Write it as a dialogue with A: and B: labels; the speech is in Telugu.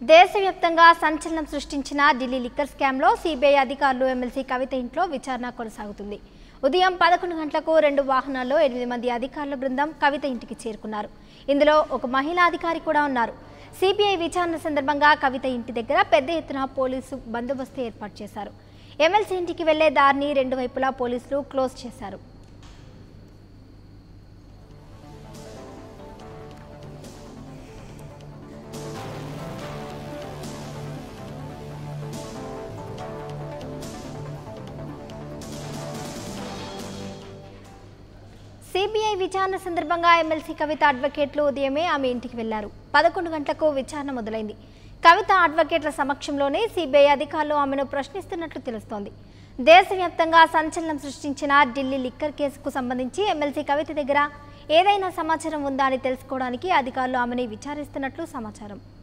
A: దేశవ్యాప్తంగా సంచలనం సృష్టించిన ఢిల్లీ లిక్కర్ స్కామ్లో సిబిఐ అధికారులు ఎమ్మెల్సీ కవిత ఇంట్లో విచారణ కొనసాగుతుంది ఉదయం పదకొండు గంటలకు రెండు వాహనాల్లో ఎనిమిది మంది అధికారుల బృందం కవిత ఇంటికి చేరుకున్నారు ఇందులో ఒక మహిళా అధికారి కూడా ఉన్నారు సిబిఐ విచారణ సందర్భంగా కవిత ఇంటి దగ్గర పెద్ద ఎత్తున పోలీసు బందోబస్తు ఏర్పాటు చేశారు ఎమ్మెల్సీ ఇంటికి వెళ్లే దారిని రెండు వైపులా పోలీసులు క్లోజ్ చేశారు సిబిఐ విచారణ సందర్భంగా ఎమ్మెల్సీ కవిత అడ్వకేట్లు ఉదయమే ఆమె ఇంటికి వెళ్లారు పదకొండు గంటలకు విచారణ మొదలైంది కవిత అడ్వకేట్ల సమక్షంలోనే సిబిఐ అధికారులు ఆమెను ప్రశ్నిస్తున్నట్లు తెలుస్తోంది దేశవ్యాప్తంగా సంచలనం సృష్టించిన ఢిల్లీ లిక్కర్ కేసుకు సంబంధించి ఎమ్మెల్సీ కవిత దగ్గర ఏదైనా సమాచారం ఉందా అని తెలుసుకోవడానికి అధికారులు ఆమెని విచారిస్తున్నట్లు సమాచారం